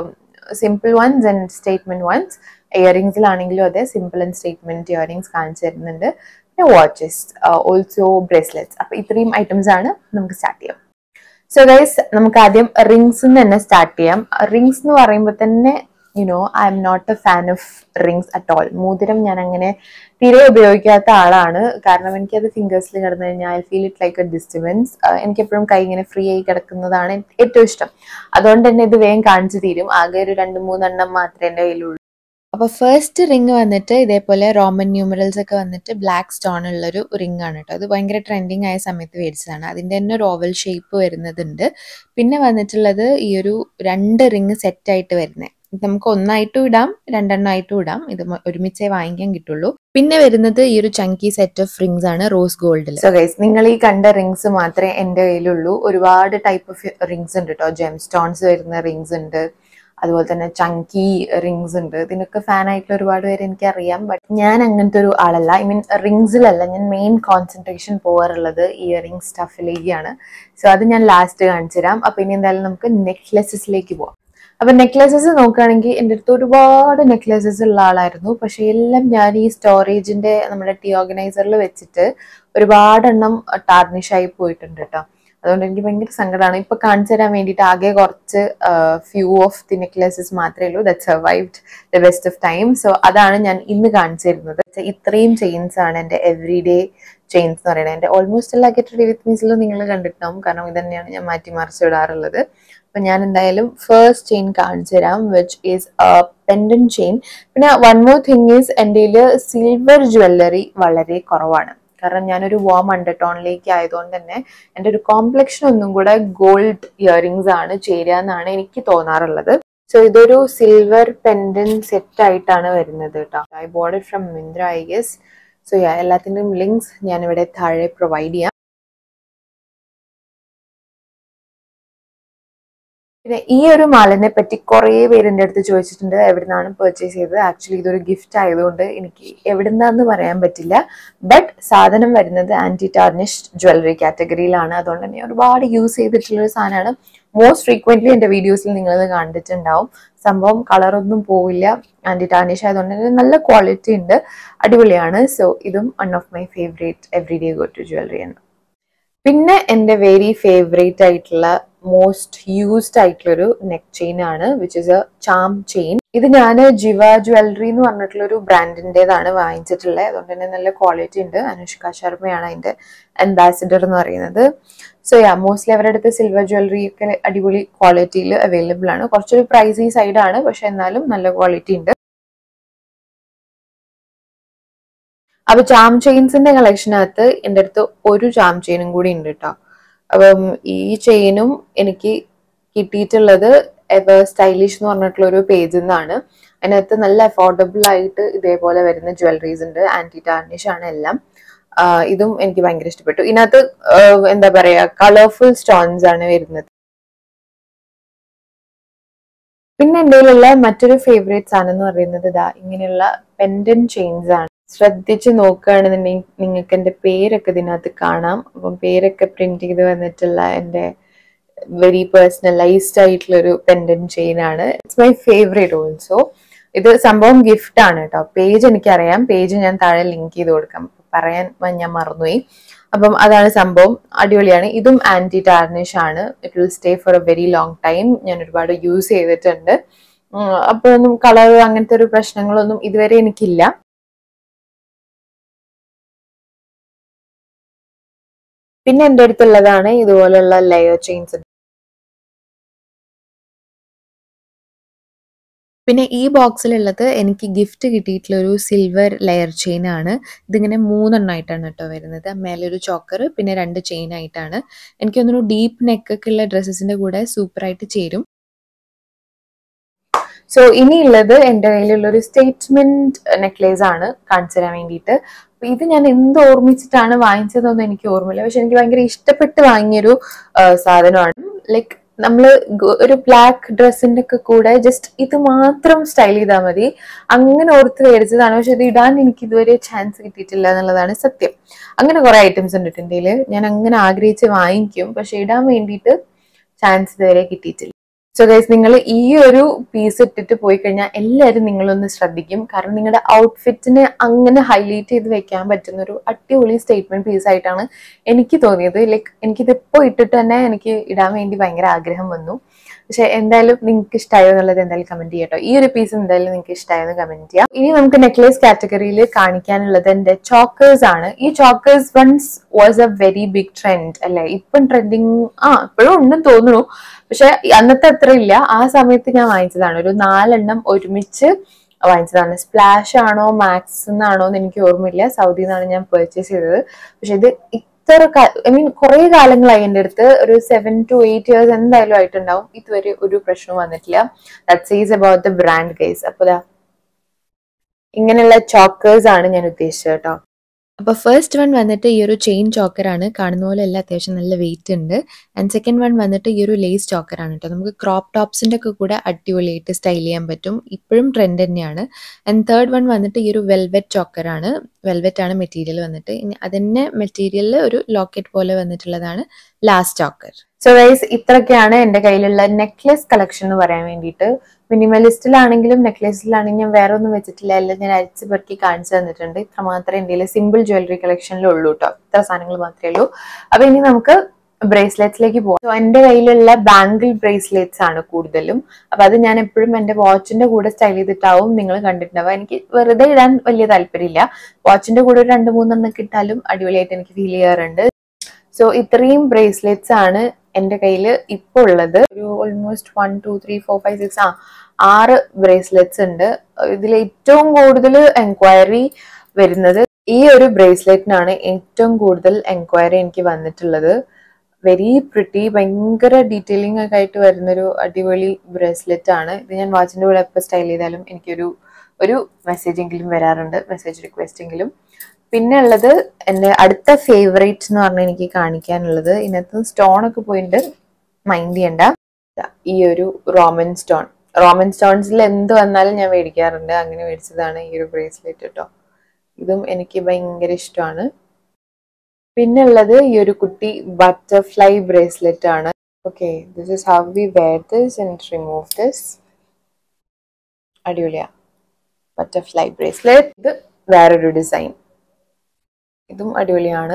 simple ones and statement ones ഇയറിങ്സിലാണെങ്കിലും അതെ സിമ്പിൾ ആൻഡ് സ്റ്റേറ്റ്മെന്റ് ഇയറിങ്സ് കാണിച്ചു തരുന്നുണ്ട് പിന്നെ വാച്ചസ് ഓൾസോ ബ്രേസ്ലെറ്റ്സ് അപ്പൊ ഇത്രയും ഐറ്റംസ് ആണ് നമുക്ക് സ്റ്റാർട്ട് ചെയ്യാം സോ ഗൈസ് നമുക്ക് ആദ്യം റിങ്സ് തന്നെ സ്റ്റാർട്ട് ചെയ്യാം റിങ്സ് എന്ന് പറയുമ്പോൾ തന്നെ you know I'm not a fan of rings at all മോതിരം ഞാൻ അങ്ങനെ തീരെ ഉപയോഗിക്കാത്ത ആളാണ് കാരണം എനിക്കത് ഫിംഗേഴ്സിൽ കിടന്നു കഴിഞ്ഞാൽ I feel it like a disturbance എനിക്ക് എപ്പോഴും കൈ ഇങ്ങനെ ഫ്രീ ആയി കിടക്കുന്നതാണ് എനിക്ക് ഏറ്റവും ഇഷ്ടം അതുകൊണ്ട് തന്നെ ഇത് വേഗം കാണിച്ചു തീരും ആകെ ഒരു രണ്ട് മൂന്നെണ്ണം മാത്രമേ എൻ്റെ കയ്യിലുള്ളൂ അപ്പോൾ ഫസ്റ്റ് റിങ് വന്നിട്ട് ഇതേപോലെ റോമൻ ന്യൂമറൽസ് ഒക്കെ വന്നിട്ട് ബ്ലാക്ക് സ്റ്റോൺ ഉള്ളൊരു റിംഗ് ആണ് കേട്ടോ അത് ഭയങ്കര ട്രെൻഡിങ് ആയ സമയത്ത് മേടിച്ചതാണ് അതിൻ്റെ തന്നെ ഒരു ഓവൽ ഷേപ്പ് വരുന്നതുണ്ട് പിന്നെ വന്നിട്ടുള്ളത് ഈ ഒരു രണ്ട് റിങ് സെറ്റായിട്ട് വരുന്നത് ഇത് നമുക്ക് ഒന്നായിട്ടും ഇടാം രണ്ടെണ്ണമായിട്ടും ഇടാം ഇത് മൊ- ഒരുമിച്ചേ വാങ്ങിക്കാൻ കിട്ടുള്ളൂ പിന്നെ വരുന്നത് ഈ ഒരു ചങ്കി സെറ്റ് ഓഫ് റിങ്സ് ആണ് റോസ് ഗോൾഡിൽ സോ ഗൈസ് നിങ്ങൾ ഈ കണ്ട റിങ്സ് മാത്രമേ എൻ്റെ കയ്യിലുള്ളൂ ഒരുപാട് ടൈപ്പ് ഓഫ് റിങ്സ് ഉണ്ട് കേട്ടോ ജെം സ്റ്റോൺസ് വരുന്ന റിങ്സ് ഉണ്ട് അതുപോലെ തന്നെ ചങ്കി റിങ്സ് ഉണ്ട് ഇതിനൊക്കെ ഫാൻ ആയിട്ടുള്ള ഒരുപാട് പേര് എനിക്കറിയാം ബട്ട് ഞാൻ അങ്ങനത്തെ ഒരു ആളല്ല ഐ മീൻ റിങ്സിലല്ല ഞാൻ മെയിൻ കോൺസെൻട്രേഷൻ പോകാറുള്ളത് ഇയറിംഗ് സ്റ്റഫിലേക്കാണ് സോ അത് ഞാൻ ലാസ്റ്റ് കാണിച്ചു തരാം അപ്പൊ ഇനി എന്തായാലും നമുക്ക് നെക്ലെസസിലേക്ക് പോവാം അപ്പൊ നെക്ലെസസ് നോക്കുകയാണെങ്കിൽ എൻ്റെ അടുത്ത് ഒരുപാട് നെക്ലെസസ് ഉള്ള ആളായിരുന്നു പക്ഷെ എല്ലാം ഞാൻ ഈ സ്റ്റോറേജിന്റെ നമ്മുടെ ടീ ഓർഗനൈസറിൽ വെച്ചിട്ട് ഒരുപാടെണ്ണം ടാർണിഷ് ആയി പോയിട്ടുണ്ട് കേട്ടോ അതുകൊണ്ട് എനിക്ക് ഭയങ്കര സങ്കടമാണ് ഇപ്പൊ കാണിച്ചു തരാൻ വേണ്ടിയിട്ട് ആകെ കുറച്ച് ഫ്യൂ ഓഫ് ദി നെക്ലെസസ് മാത്രമേ ഉള്ളൂ that survived the best of time so അതാണ് ഞാൻ ഇന്ന് കാണിച്ചു തരുന്നത് ഇത്രയും ചെയിൻസ് ആണ് എൻ്റെ എവറി ഡേ ചെയിൻസ് എന്ന് പറയുന്നത് എൻ്റെ ഓൾമോസ്റ്റ് എല്ലാ ഗെറ്റ് റെഡി വിത്ത് മീസിലും നിങ്ങൾ കണ്ടിട്ടുണ്ടാവും കാരണം ഇത് തന്നെയാണ് ഞാൻ മാറ്റി മറിച്ച് ഇടാറുള്ളത് അപ്പൊ ഞാൻ എന്തായാലും ഫസ്റ്റ് ചെയിൻ കാണിച്ചു തരാം വിച്ച് ഈസ് പെൻഡൻ ചെയിൻ പിന്നെ വൺ മോർ തിങ് ഈസ് എൻ്റെ സിൽവർ ജ്വല്ലറി വളരെ കുറവാണ് കാരണം ഞാനൊരു വാം അണ്ടർടോണിലേക്ക് ആയതുകൊണ്ട് തന്നെ എൻ്റെ ഒരു കോംപ്ലക്ഷൻ ഒന്നും കൂടെ ഗോൾഡ് ഇയറിങ്സ് ആണ് ചേരുക എന്നാണ് എനിക്ക് തോന്നാറുള്ളത് സോ ഇതൊരു സിൽവർ പെൻഡൻ സെറ്റ് ആയിട്ടാണ് വരുന്നത് കേട്ടോ I bought it from Myntra I guess so yeah എല്ലാത്തിൻ്റെയും ലിങ്ക്സ് ഞാനിവിടെ താഴെ പ്രൊവൈഡ് ചെയ്യാം പിന്നെ ഈ ഒരു മാലിനെ പറ്റി കുറേ പേര് എൻ്റെ അടുത്ത് ചോദിച്ചിട്ടുണ്ട് എവിടുന്നാണ് പർച്ചേസ് ചെയ്തത് ആക്ച്വലി ഇതൊരു ഗിഫ്റ്റ് ആയതുകൊണ്ട് എനിക്ക് എവിടുന്നാന്ന് പറയാൻ പറ്റില്ല ബട്ട് സാധനം വരുന്നത് ആന്റി ടാർണിഷ് ജ്വല്ലറി കാറ്റഗറിയിലാണ് അതുകൊണ്ട് തന്നെ ഒരുപാട് യൂസ് ചെയ്തിട്ടുള്ള ഒരു സാധനമാണ് മോസ്റ്റ് ഫ്രീക്വന്റ്ലി എൻ്റെ വീഡിയോസിൽ നിങ്ങളത് കണ്ടിട്ടുണ്ടാവും സംഭവം കളറൊന്നും പോവില്ല ആന്റി ടാർണിഷ് ആയതുകൊണ്ട് തന്നെ നല്ല ക്വാളിറ്റി ഉണ്ട് അടിപൊളിയാണ് സോ ഇതും one of my favourite every day go to jewellery ആണ് പിന്നെ എൻ്റെ വെരി ഫേവറേറ്റ് ആയിട്ടുള്ള മോസ്റ്റ് യൂസ്ഡ് ആയിട്ടുള്ള ഒരു നെക്ക് ചെയിൻ ആണ് which is a charm chain ഇത് ഞാൻ ജിവ ജ്വല്ലറി എന്ന് പറഞ്ഞിട്ടുള്ള ഒരു ബ്രാൻഡിൻ്റെതാണ് വാങ്ങിച്ചിട്ടുള്ളത് അതുകൊണ്ട് തന്നെ നല്ല ക്വാളിറ്റി ഉണ്ട് അനുഷ്ക ശർമ്മയാണ് അതിന്റെ അംബാസിഡർ എന്ന് പറയുന്നത് സോ യാ മോസ്റ്റ്ലി അവരുടെ അടുത്ത് സിൽവർ ജ്വല്ലറി ഒക്കെ അടിപൊളി ക്വാളിറ്റിയിൽ അവൈലബിൾ ആണ് കുറച്ചൊരു പ്രൈസി സൈഡാണ് പക്ഷെ എന്നാലും നല്ല ക്വാളിറ്റി ഉണ്ട് അപ്പൊ ചാം ചെയിൻസിന്റെ കളക്ഷനകത്ത് എൻ്റെ അടുത്ത് ഒരു ചാം ചെയിനും കൂടി ഉണ്ട് കേട്ടോ അപ്പം ഈ ചെയിനും എനിക്ക് കിട്ടിയിട്ടുള്ളത് എവർ സ്റ്റൈലിഷ് എന്ന് പറഞ്ഞിട്ടുള്ള ഒരു പേജിൽ നിന്നാണ് അതിനകത്ത് നല്ല അഫോർഡബിൾ ആയിട്ട് ഇതേപോലെ വരുന്ന ജ്വല്ലറീസ് ഉണ്ട് ആന്റി ടാർണിഷ് ആണ് എല്ലാം ആഹ് ഇതും എനിക്ക് ഭയങ്കര ഇഷ്ടപ്പെട്ടു ഇതിനകത്ത് ആഹ് എന്താ പറയാ കളർഫുൾ സ്റ്റോൺസ് ആണ് വരുന്നത് പിന്നെ എൻ്റെ കയ്യിലുള്ള മറ്റൊരു ഫേവറേറ്റ് സാധനം എന്ന് പറയുന്നത് ഇതാ ഇങ്ങനെയുള്ള പെൻഡൻ ചെയിൻസ് ആണ് ശ്രദ്ധിച്ച് നോക്കുകയാണെന്നുണ്ടെങ്കിൽ നിങ്ങൾക്ക് എൻ്റെ പേരൊക്കെ ഇതിനകത്ത് കാണാം അപ്പം പേരൊക്കെ പ്രിന്റ് ചെയ്ത് വന്നിട്ടുള്ള എൻ്റെ വെരി പേഴ്സണലൈസ്ഡ് ആയിട്ടുള്ള ഒരു പെൻഡൻ ചെയിൻ ആണ് ഇറ്റ്സ് മൈ ഫേവറേറ്റ് ഓൾസോ ഇത് സംഭവം ഗിഫ്റ്റ് ആണ് കേട്ടോ പേജ് എനിക്കറിയാം പേജ് ഞാൻ താഴെ ലിങ്ക് ചെയ്ത് കൊടുക്കാം പറയാൻ ഞാൻ മറന്നുപോയി അപ്പം അതാണ് സംഭവം അടിപൊളിയാണ് ഇതും ആന്റി ടാർണിഷ് ആണ് it will stay for a very long time ഞാൻ ഒരുപാട് യൂസ് ചെയ്തിട്ടുണ്ട് അപ്പോഴൊന്നും കളർ അങ്ങനത്തെ ഒരു പ്രശ്നങ്ങളൊന്നും ഇതുവരെ എനിക്കില്ല പിന്നെ എൻ്റെ അടുത്തുള്ളതാണ് ഇതുപോലുള്ള ലെയർ ചെയിൻസ് പിന്നെ ഈ ബോക്സിലുള്ളത് എനിക്ക് ഗിഫ്റ്റ് കിട്ടിയിട്ടുള്ള ഒരു സിൽവർ ലെയർ ചെയിൻ ആണ് ഇതിങ്ങനെ മൂന്നെണ്ണമായിട്ടാണ് കേട്ടോ വരുന്നത് മേലെ ഒരു ചോക്കർ പിന്നെ രണ്ട് ചെയിൻ ആയിട്ടാണ് എനിക്ക് തോന്നുന്നു ഡീപ്പ് നെക്ക് ഒക്കെ ഉള്ള ഡ്രസ്സസിന്റെ കൂടെ സൂപ്പറായിട്ട് ചേരും സോ ഇനിയുള്ളത് എൻ്റെ കയ്യിലുള്ള ഒരു സ്റ്റേറ്റ്മെന്റ് നെക്ലേസ് ആണ് കാണിച്ചു തരാൻ വേണ്ടിയിട്ട് അപ്പൊ ഇത് ഞാൻ എന്ത് ഓർമ്മിച്ചിട്ടാണ് വാങ്ങിച്ചതെന്നൊന്നും എനിക്ക് ഓർമ്മയില്ല പക്ഷെ എനിക്ക് ഭയങ്കര ഇഷ്ടപ്പെട്ട് വാങ്ങിയൊരു ആ, സാധനമാണ് ലൈക്ക് നമ്മൾ ഒരു ബ്ലാക്ക് ഡ്രസ്സിന്റെ ഒക്കെ കൂടെ ജസ്റ്റ് ഇത് മാത്രം സ്റ്റൈൽ ചെയ്താൽ മതി അങ്ങനെ ഓർത്ത് മേടിച്ചതാണ് പക്ഷെ ഇത് ഇടാൻ എനിക്ക് ഇതുവരെ ചാൻസ് കിട്ടിയിട്ടില്ല എന്നുള്ളതാണ് സത്യം അങ്ങനെ കുറെ ഐറ്റംസ് ഉണ്ട് കേട്ടോ എൻ്റെ കയ്യില്. ഞാൻ അങ്ങനെ ആഗ്രഹിച്ച് വാങ്ങിക്കും പക്ഷെ ഇടാൻ വേണ്ടിയിട്ട് ചാൻസ് ഇതുവരെ കിട്ടിയിട്ടില്ല സോ ഗൈസ് നിങ്ങൾ ഈ ഒരു പീസ് ഇട്ടിട്ട് പോയി കഴിഞ്ഞാൽ എല്ലാവരും നിങ്ങളൊന്ന് ശ്രദ്ധിക്കും കാരണം നിങ്ങളുടെ ഔട്ട്ഫിറ്റിനെ അങ്ങനെ ഹൈലൈറ്റ് ചെയ്ത് വെക്കാൻ പറ്റുന്ന ഒരു അടിപൊളി സ്റ്റേറ്റ്മെന്റ് പീസ് ആയിട്ടാണ് എനിക്ക് തോന്നിയത് ലൈക്ക് എനിക്കിതിപ്പോൾ ഇട്ടിട്ട് തന്നെ എനിക്ക് ഇടാൻ വേണ്ടി ഭയങ്കര ആഗ്രഹം വന്നു പക്ഷെ എന്തായാലും നിങ്ങൾക്ക് ഇഷ്ടമായോ എന്നുള്ളത് എന്തായാലും കമന്റ് ചെയ്യട്ടോ ഈ ഒരു പീസ് എന്തായാലും നിങ്ങൾക്ക് ഇഷ്ടമായെന്ന് കമന്റ് ചെയ്യാം ഇനി നമുക്ക് നെക്ലേസ് കാറ്റഗറിയിൽ കാണിക്കാനുള്ളത് എന്റെ ചോക്കേഴ്സ് ആണ് ഈ chokers ones was a very big trend അല്ലെ ഇപ്പം ട്രെൻഡിങ് ആ ഇപ്പോഴും ഉണ്ടെന്ന് തോന്നുന്നു പക്ഷെ അന്നത്തെ അത്ര ഇല്ല ആ സമയത്ത് ഞാൻ വാങ്ങിച്ചതാണ് ഒരു നാലെണ്ണം ഒരുമിച്ച് വാങ്ങിച്ചതാണ് സ്പ്ലാഷ് ആണോ മാക്സ് എന്നാണോ എന്ന് എനിക്ക് ഓർമ്മയില്ല സൗദിയിൽ നിന്നാണ് ഞാൻ പർച്ചേസ് ചെയ്തത് പക്ഷെ ഇത് ഇത്ര ഐ മീൻ കുറെ കാലങ്ങളായി എൻ്റെ അടുത്ത് ഒരു സെവൻ ടു എയ്റ്റ് ഇയേഴ്സ് എന്തായാലും ആയിട്ടുണ്ടാവും ഇതുവരെ ഒരു പ്രശ്നവും വന്നിട്ടില്ല ദാറ്റ് സീസ് അബൌട്ട് ദ ബ്രാൻഡ് ഗൈസ് അപ്പൊ ദാ ഇങ്ങനെയുള്ള ചോക്കേഴ്സ് ആണ് ഞാൻ ഉദ്ദേശിച്ചത് കേട്ടോ അപ്പോൾ ഫസ്റ്റ് വൺ വന്നിട്ട് ഈ ഒരു ചെയിൻ ചോക്കറാണ് കാണുന്ന പോലെ അല്ല അത്യാവശ്യം നല്ല വെയിറ്റ് ഉണ്ട് ആൻഡ് സെക്കൻഡ് വൺ വന്നിട്ട് ഈ ഒരു ലേസ് ചോക്കറാണ് കേട്ടോ നമുക്ക് ക്രോപ്പ് ടോപ്സിൻ്റെ ഒക്കെ കൂടെ അടിപൊളിയായിട്ട് സ്റ്റൈൽ ചെയ്യാൻ പറ്റും ഇപ്പോഴും ട്രെൻഡ് തന്നെയാണ് ആൻഡ് തേർഡ് വൺ വന്നിട്ട് ഈ ഒരു വെൽവെറ്റ് ചോക്കറാണ് വെൽവെറ്റ് ആണ് മെറ്റീരിയൽ വന്നിട്ട് ഇനി അതിൻ്റെ മെറ്റീരിയലിൽ ഒരു ലോക്കറ്റ് പോലെ വന്നിട്ടുള്ളതാണ് ലാസ്റ്റ് ചോക്കർ സോ ഗൈസ് ഇത്രയൊക്കെയാണ് എൻ്റെ കയ്യിലുള്ള നെക്ലെസ് കളക്ഷൻ എന്ന് പറയാൻ വേണ്ടിയിട്ട് മിനിമലിസ്റ്റിലാണെങ്കിലും നെക്ലേസിലാണെങ്കിലും ഞാൻ വേറെ ഒന്നും വെച്ചിട്ടില്ല എല്ലാം ഞാൻ അരിച്ച് പെറുക്കി കാണിച്ചു തന്നിട്ടുണ്ട് ഇത്ര മാത്രമേ എൻ്റെ സിമ്പിൾ ജ്വല്ലറി കളക്ഷനിലുള്ളൂ കേട്ടോ ഇത്ര സാധനങ്ങൾ മാത്രമേ ഉള്ളൂ അപ്പൊ ഇനി നമുക്ക് ബ്രേസ്ലെറ്റ്സിലേക്ക് പോകാം So, എൻ്റെ കയ്യിലുള്ള ബാംഗിൾ ബ്രേസ്ലെറ്റ്സ് ആണ് കൂടുതലും അപ്പൊ അത് ഞാൻ എപ്പോഴും എൻ്റെ വാച്ചിന്റെ കൂടെ സ്റ്റൈൽ ചെയ്തിട്ടാവും നിങ്ങൾ കണ്ടിട്ടുണ്ടാവുക എനിക്ക് വെറുതെ ഇടാൻ വലിയ താല്പര്യമില്ല വാച്ചിന്റെ കൂടെ ഒരു രണ്ട് മൂന്നെണ്ണം ഇട്ടാലും അടിപൊളിയായിട്ട് എനിക്ക് ഫീൽ ചെയ്യാറുണ്ട് സോ ഇത്രയും ബ്രേസ്ലെറ്റ്സ് ആണ് എൻ്റെ കയ്യിൽ ഇപ്പോൾ ഉള്ളത് ഒരു almost one two three four five six ആ ആറ് ബ്രേസ്ലെറ്റ്സ് ഉണ്ട് ഇതിൽ ഏറ്റവും കൂടുതൽ എൻക്വയറി വരുന്നത് ഈ ഒരു ബ്രേസ്ലെറ്റിനാണ് ഏറ്റവും കൂടുതൽ എൻക്വയറി എനിക്ക് വന്നിട്ടുള്ളത് വെരി പ്രിട്ടി ഭയങ്കര ഡീറ്റെയിലിംഗ് ഒക്കെ ആയിട്ട് വരുന്നൊരു അടിപൊളി ബ്രേസ്ലെറ്റ് ആണ് ഇത് ഞാൻ വാച്ചിന്റെ കൂടെ എപ്പോൾ സ്റ്റൈൽ ചെയ്താലും എനിക്കൊരു ഒരു മെസ്സേജ് എങ്കിലും വരാറുണ്ട് മെസ്സേജ് റിക്വസ്റ്റ് എങ്കിലും പിന്നെ ഉള്ളത് എൻ്റെ അടുത്ത ഫേവറേറ്റ് എന്ന് പറഞ്ഞാൽ എനിക്ക് കാണിക്കാനുള്ളത് ഇതിനകത്ത് സ്റ്റോൺ ഒക്കെ പോയിട്ട് മൈൻഡ് ചെയ്യണ്ട ഈ ഒരു റോമൻ സ്റ്റോൺ റോമൻ സ്റ്റോൺസിൽ എന്ത് വന്നാലും ഞാൻ മേടിക്കാറുണ്ട് അങ്ങനെ മേടിച്ചതാണ് ഈ ഒരു ബ്രേസ്ലെറ്റ് കേട്ടോ ഇതും എനിക്ക് ഭയങ്കര ഇഷ്ടമാണ് പിന്നെ ഉള്ളത് ഈ ഒരു കുട്ടി ബട്ടർഫ്ലൈ ബ്രേസ്ലെറ്റ് ആണ് okay this is how we wear this and remove this അടിപൊളിയാ ബട്ടർഫ്ലൈ ബ്രേസ്ലെറ്റ് ഇത് വേറൊരു ഡിസൈൻ ഇതും അടിപൊളിയാണ്